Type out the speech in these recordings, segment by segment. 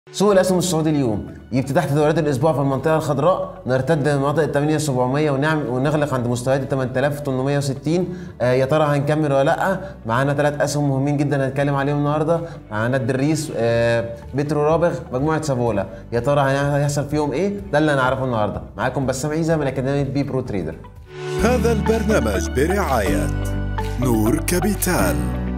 سوق الاسهم السعودي اليوم يفتتح تداولات الاسبوع في المنطقه الخضراء نرتد لمناطق ال 8700 ونعمل ونغلق عند مستويات ال 8860 آه يا ترى هنكمل ولا لا معانا ثلاث اسهم مهمين جدا هنتكلم عليهم النهارده معانا الدريس آه بترو رابغ مجموعه سافولا يا ترى هيحصل فيهم ايه ده اللي هنعرفه النهارده معاكم بسام عيسى من اكاديميه بي برو تريدر هذا البرنامج برعايه نور كابيتال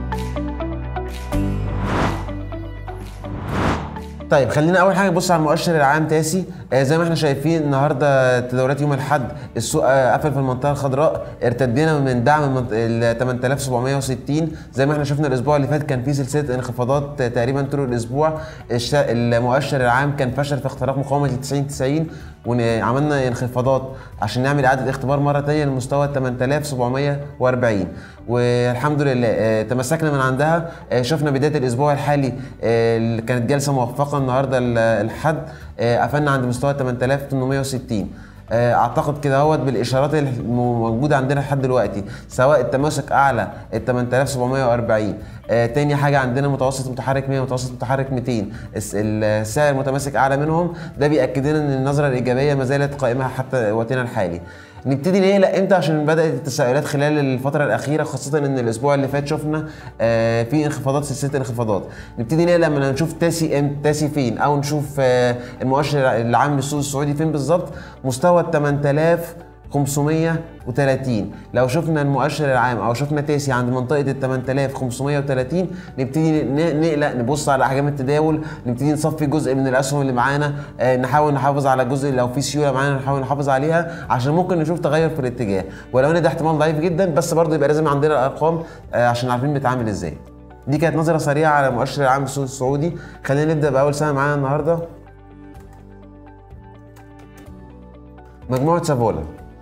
طيب خلينا اول حاجه نبص على المؤشر العام تاسي آه زي ما احنا شايفين النهارده تداولات يوم الاحد السوق آه قفل في المنطقه الخضراء ارتدينا من دعم ال 8760 زي ما احنا شفنا الاسبوع اللي فات كان في سلسله انخفاضات آه تقريبا طول الاسبوع المؤشر العام كان فشل في اختراق مقاومه ال 90 90 وعملنا انخفاضات عشان نعمل اعاده اختبار مره ثانيه لمستوى 8740 والحمد لله تمسكنا من عندها شفنا بدايه الاسبوع الحالي اللي كانت جلسه موفقه النهارده الحد قفلنا عند مستوى 8860 اعتقد كده اهوت بالاشارات الموجوده عندنا لحد دلوقتي سواء التماسك اعلى ال 8740 آه تاني حاجه عندنا متوسط متحرك 100 متوسط متحرك 200 السعر المتماسك اعلى منهم ده بياكد لنا ان النظره الايجابيه ما زالت قائمه حتى وقتنا الحالي نبتدي نقلق امتى عشان بدات التساؤلات خلال الفتره الاخيره خاصه ان الاسبوع اللي فات شفنا آه في انخفاضات سلسله انخفاضات نبتدي نقلق لما نشوف تاسي ام تاسي فين او نشوف آه المؤشر العام للسوق السعودي فين بالظبط مستوى ال 8000 530 لو شفنا المؤشر العام او شفنا تاسي عند منطقه ال 8530 نبتدي نقلق نبص على احجام التداول نبتدي نصفي جزء من الاسهم اللي معانا آه نحاول نحافظ على جزء لو في سيوله معانا نحاول نحافظ عليها عشان ممكن نشوف تغير في الاتجاه ولو ان ده احتمال ضعيف جدا بس برضه يبقى لازم عندنا الارقام آه عشان عارفين بنتعامل ازاي دي كانت نظره سريعه على المؤشر العام للسوق السعودي خلينا نبدا باول سهم معانا النهارده مجموعه سافولا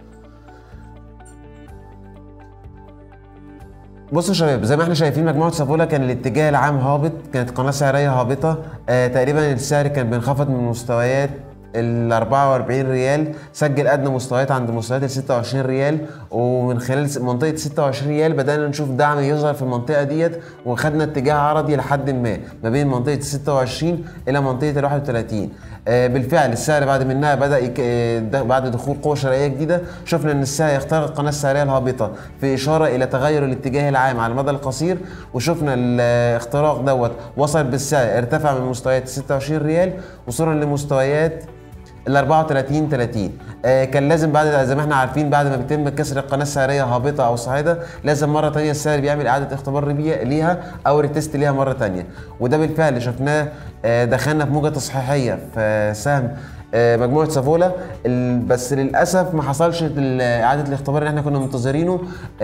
بصوا يا شباب زي ما احنا شايفين مجموعه سافولا كان الاتجاه العام هابط كانت قناه سعريه هابطه آه تقريبا السعر كان بينخفض من مستويات ال 44 ريال سجل ادنى مستويات عند مستويات ال 26 ريال ومن خلال منطقه 26 ريال بدانا نشوف دعم يظهر في المنطقه ديت وخدنا اتجاه عرضي لحد ما ما بين منطقه 26 الى منطقه ال 31 آه بالفعل السعر بعد منها بدا يك... آه بعد دخول قوه شرائيه جديده شفنا ان السعر يخترق القناه السعريه الهابطه في اشاره الى تغير الاتجاه العام على المدى القصير وشفنا الاختراق دوت وصل بالسعر ارتفع من مستويات 26 ريال وصولا لمستويات ال 34 30 آه كان لازم بعد زي ما احنا عارفين بعد ما بيتم كسر القناه السعريه هابطه او صاعده لازم مره ثانيه السعر بيعمل اعاده اختبار ليها او ريتست ليها مره ثانيه وده بالفعل شفناه آه دخلنا في موجه تصحيحيه في سهم آه مجموعه سافولا بس للاسف ما حصلش اعاده الاختبار اللي احنا كنا منتظرينه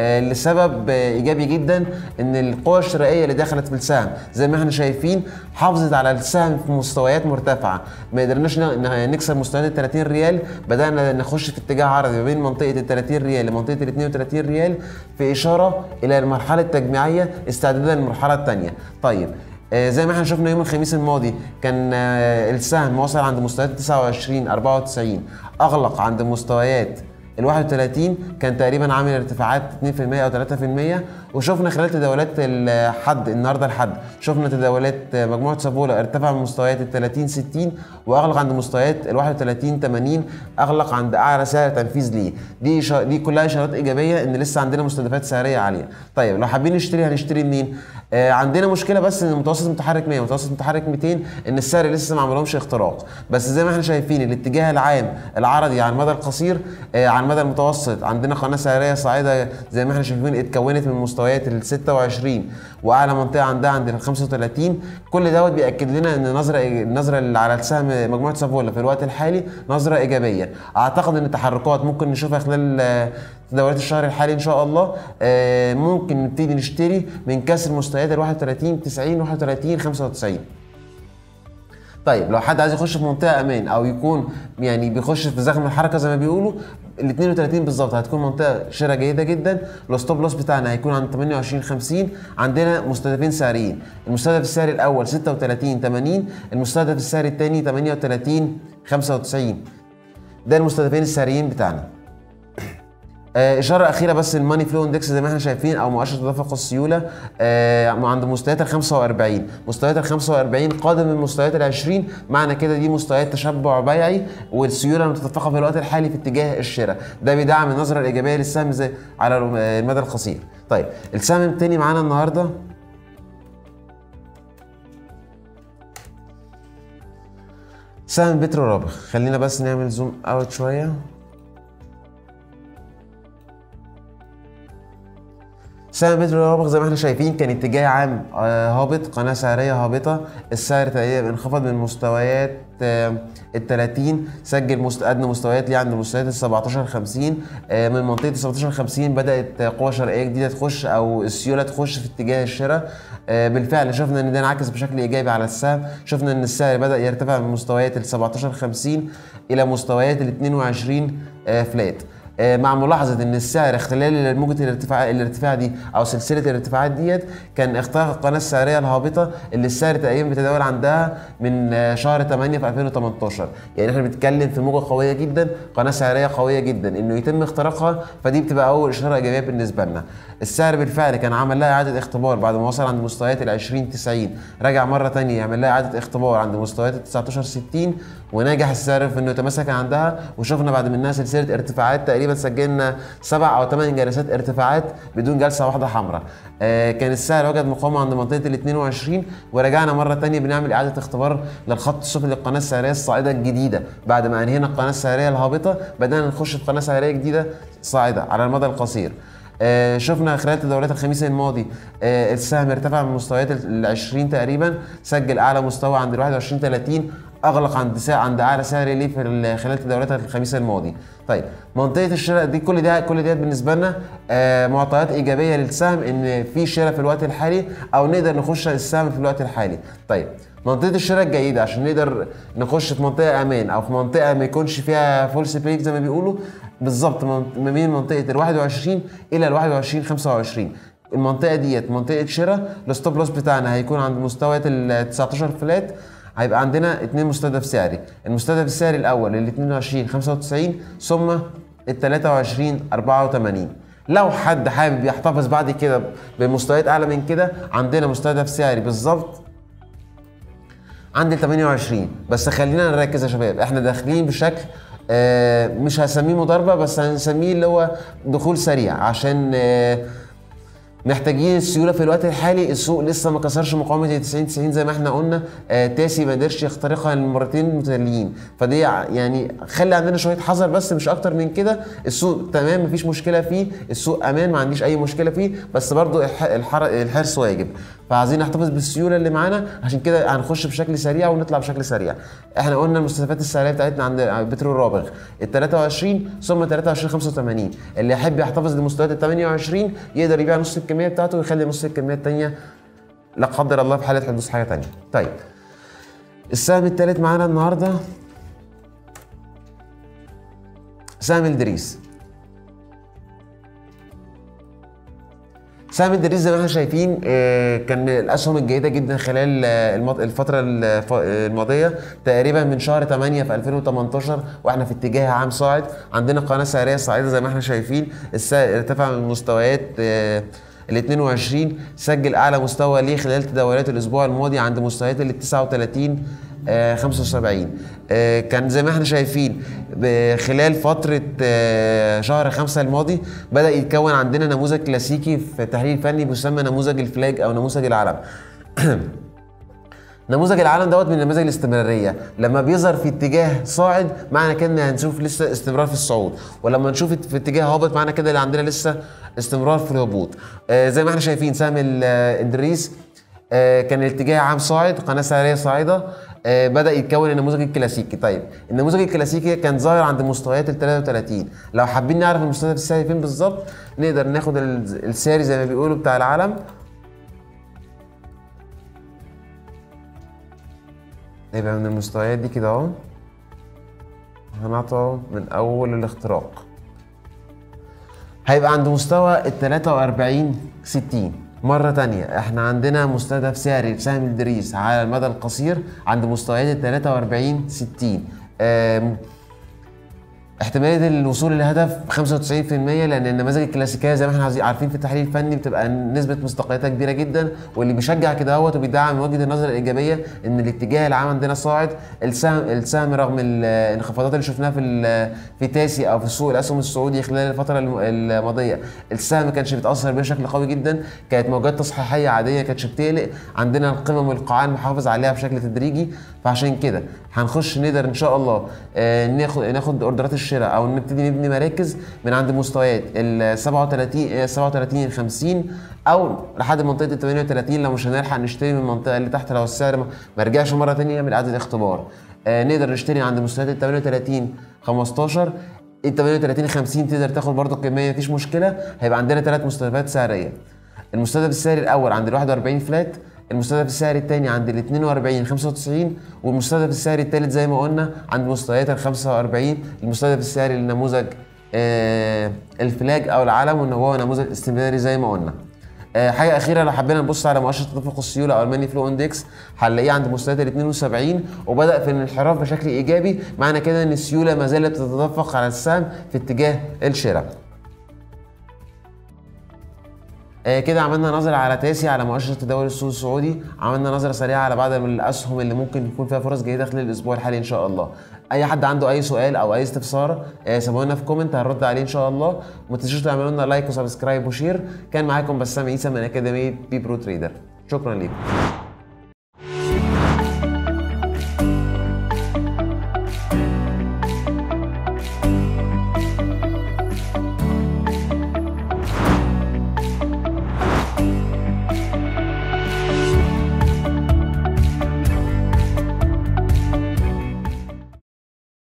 لسبب ايجابي جدا ان القوى الشرائيه اللي دخلت في السهم زي ما احنا شايفين حافظت على السهم في مستويات مرتفعه ما قدرناش نكسر مستويات ال 30 ريال بدانا نخش في اتجاه عرضي ما بين منطقه ال 30 ريال لمنطقه ال 32 ريال في اشاره الى المرحله التجميعيه استعدادا للمرحله الثانيه طيب آه زي ما احنا شفنا يوم الخميس الماضي كان آه السهم وصل عند مستويات 29 94 اغلق عند مستويات ال 31 كان تقريبا عامل ارتفاعات 2% او 3% وشفنا خلال تداولات الحد النهارده الحد شفنا تداولات مجموعه سافولا ارتفع من مستويات ال 30 60 واغلق عند مستويات ال 31 80 اغلق عند اعلى سعر تنفيذ ليه دي إشار... دي كلها اشارات ايجابيه ان لسه عندنا مستهدفات سعريه عاليه طيب لو حابين نشتري هنشتري منين آه عندنا مشكله بس ان متوسط متحرك 100 متوسط متحرك 200 ان السعر لسه ما عملهمش اختراق بس زي ما احنا شايفين الاتجاه العام العرضي على المدى القصير آه على المدى المتوسط عندنا قناه سعريه صاعده زي ما احنا شايفين اتكونت من مستويات ال 26 واعلى منطقه عندها عند ال 35 كل دوت بياكد لنا ان النظره النظره اللي على السهم مجموعه سافولا في الوقت الحالي نظره ايجابيه اعتقد ان التحركات ممكن نشوفها خلال تداولات الشهر الحالي ان شاء الله ممكن نبتدي نشتري من كسر مستويات ال 31 90 31 95 طيب لو حد عايز يخش في منطقه امان او يكون يعني بيخش في زخم الحركه زي ما بيقولوا ال 32 بالظبط هتكون منطقه شراء جيده جدا الستوب لوس بتاعنا هيكون عند 28 50 عندنا مستهدفين سعريين المستهدف السعري الاول 36 80 المستهدف السعري الثاني 38 95 ده المستهدفين السعريين بتاعنا آه، اشاره اخيره بس الماني فلو اندكس زي ما احنا شايفين او مؤشر تدفق السيوله آه، عند مستويات ال 45 مستويات ال 45 قادم من مستويات ال 20 معنى كده دي مستويات تشبع بيعي والسيوله متدفقه في الوقت الحالي في اتجاه الشراء ده بيدعم النظره الايجابيه للسهم زي على المدى القصير طيب السهم التاني معانا النهارده سهم بترو رابح خلينا بس نعمل زوم اوت شويه سهم بترو رابح زي ما احنا شايفين كان اتجاه عام آه، هابط قناه سعريه هابطه السعر تقريبا انخفض من مستويات ال 30 سجل مست... ادنى مستويات ليه عند مستويات ال 17 50 آه، من منطقه ال 17 50 بدات قوه شرائيه جديده تخش او السيوله تخش في اتجاه الشراء آه، بالفعل شفنا ان ده انعكس بشكل ايجابي على السهم شفنا ان السعر بدا يرتفع من مستويات ال 17 50 الى مستويات ال 22 آه، فلات آه، مع ملاحظه ان السعر خلال موجه الارتفاع الارتفاع دي او سلسله الارتفاعات ديت كان اختراق القناه السعريه الهابطه اللي السعر تقريبا بيتداول عندها من آه، شهر 8 في 2018 يعني احنا بنتكلم في موجه قويه جدا قناه سعريه قويه جدا انه يتم اختراقها فدي بتبقى اول اشاره ايجابيه بالنسبه لنا السعر بالفعل كان عمل لها اعاده اختبار بعد ما وصل عند مستويات ال 20 90 رجع مره ثانيه يعمل لها اعاده اختبار عند مستويات ال 19 60 ونجح السعر في انه يتماسك عندها وشفنا بعد منها سلسله ارتفاعات تقريبا سجلنا سبع او ثمان جلسات ارتفاعات بدون جلسه واحده حمراء آه كان السعر وجد مقاومه عند منطقه ال 22 ورجعنا مره ثانيه بنعمل اعاده اختبار للخط السفلي للقناه السعريه الصاعده الجديده بعد ما انهينا القناه السعريه الهابطه بدانا نخش في قناه سعريه جديده صاعده على المدى القصير آه شفنا خلال تداولات الخميس الماضي آه السهم ارتفع من مستويات ال 20 تقريبا سجل اعلى مستوى عند ال 21 30 اغلق عند سعر عند اعلى سعر ليه في ال- خلال تداولات الخميس الماضي طيب منطقه الشراء دي كل ده كل ديت بالنسبه لنا آه معطيات ايجابيه للسهم ان في شراء في الوقت الحالي او نقدر نخش السهم في الوقت الحالي طيب منطقه الشراء الجيده عشان نقدر نخش في منطقه امان او في منطقه ما يكونش فيها فولس بريك زي ما بيقولوا بالظبط من- ما بين منطقه ال 21 الى ال 21 25 المنطقه ديت منطقه شراء الستوب لوس بتاعنا هيكون عند مستويات ال 19 فلات هيبقى عندنا اتنين مستهدف سعري المستهدف السعري الاول ال 22 95 ثم ال 23 84 لو حد حابب يحتفظ بعد كده بمستويات اعلى من كده عندنا مستهدف سعري بالظبط عند ال 28 بس خلينا نركز يا شباب احنا داخلين بشكل آه، مش هسميه مضاربه بس هنسميه اللي هو دخول سريع عشان آه، محتاجين السيوله في الوقت الحالي السوق لسه ما كسرش مقاومه 90 90 زي ما احنا قلنا آه تاسي ما قدرش يخترقها المرتين المتتاليين فدي ع- يعني خلي عندنا شويه حذر بس مش اكتر من كده السوق تمام مفيش مشكله فيه السوق امان ما عنديش اي مشكله فيه بس برضو الح- الحر- الحرص واجب فعايزين نحتفظ بالسيوله اللي معانا عشان كده هنخش بشكل سريع ونطلع بشكل سريع احنا قلنا المستهدفات السعريه بتاعتنا عند بترول رابغ ال 23 ثم 23 85 اللي يحب يحتفظ لمستويات ال 28 يقدر يبيع نص الكميه بتاعته ويخلي نص الكميه الثانيه لا قدر الله في حاله حدوث حاجه ثانيه طيب السهم الثالث معانا النهارده سهم الدريس سهم الدريس زي ما احنا شايفين آه، كان من الاسهم الجيده جدا خلال آه، المط- الفتره الف- الماضيه تقريبا من شهر 8 في 2018 واحنا في اتجاه عام صاعد عندنا قناه سعريه صاعده زي ما احنا شايفين السعر ارتفع من مستويات آه، ال 22 سجل اعلى مستوى ليه خلال تداولات الاسبوع الماضي عند مستويات ال 39 آه، 75 آه، كان زي ما احنا شايفين ب- خلال فترة آه، شهر خمسة الماضي بدأ يتكون عندنا نموذج كلاسيكي في التحليل الفني بيسمى نموذج الفلاج أو نموذج العلم نموذج العالم دوت من نماذج الاستمراريه لما بيظهر في اتجاه صاعد معنى كده ان هنشوف لسه استمرار في الصعود ولما نشوف في اتجاه هابط معنى كده اللي عندنا لسه استمرار في الهبوط آه زي ما احنا شايفين سهم ال- آه، الدريس آه كان الاتجاه عام صاعد قناه سعريه صاعده آه بدا يتكون النموذج الكلاسيكي طيب النموذج الكلاسيكي كان ظاهر عند مستويات ال 33 لو حابين نعرف المستهدف السعري فين بالظبط نقدر ناخد ال- السعري زي ما بيقولوا بتاع العالم يبقى من المستويات دي كده اهو هنعطى من اول الاختراق هيبقى عند مستوى ال 43 60 مرة تانية احنا عندنا مستهدف سعري لسهم الدريس على المدى القصير عند مستويات ال 43 60 آم، احتماليه الوصول للهدف 95% لان النماذج الكلاسيكيه زي ما احنا عايزين- عارفين في التحليل الفني بتبقى نسبه مصداقيتها كبيره جدا واللي بيشجع كده اهوت وبيدعم وجهه النظر الايجابيه ان الاتجاه العام عندنا صاعد السهم السهم رغم ال- الانخفاضات اللي شفناها في ال- في تاسي او في سوق الاسهم السعودي خلال الفتره الم- الماضيه السهم ما كانش بيتاثر بشكل قوي جدا كانت موجات تصحيحيه عاديه كانتش بتقلق عندنا القمم والقاعان محافظ عليها بشكل تدريجي فعشان كده هنخش نقدر ان شاء الله آه، ناخد ناخد اوردرات الشراء او نبتدي نبني مراكز من عند مستويات ال 37 آه، 37 ال 50 او لحد منطقه ال 38 لو مش هنلحق نشتري من المنطقه اللي تحت لو السعر ما ما رجعش مره ثانيه يعمل اعاده اختبار آه، نقدر نشتري عند مستويات ال 38 15 ال 38 50 تقدر تاخد برضه كميه مفيش مشكله هيبقى عندنا ثلاث مستويات سعريه المستهدف السعري الاول عند ال 41 فلات المستهدف السعري الثاني عند ال 42 95 والمستهدف السعري الثالث زي ما قلنا عند مستويات ال 45 المستهدف السعري لنموذج آه الفلاج او العلم وان هو نموذج استمراري زي ما قلنا آه، حاجه اخيره لو حبينا نبص على مؤشر تدفق السيوله او الماني فلو اندكس هنلاقيه عند مستويات ال 72 وبدا في الانحراف بشكل ايجابي معنى كده ان السيوله ما زالت تتدفق على السهم في اتجاه الشراء آه، كده عملنا نظرة على تاسي على مؤشر تداول السوق السعودي عملنا نظرة سريعة على بعض من الأسهم اللي ممكن يكون فيها فرص جيدة خلال الأسبوع الحالي إن شاء الله أي حد عنده أي سؤال أو أي استفسار آه، سيبوه لنا في كومنت هنرد عليه إن شاء الله وما تنسوش تعملوا لنا لايك وسبسكرايب وشير كان معاكم بسام عيسى من أكاديمية بي برو تريدر شكرا لكم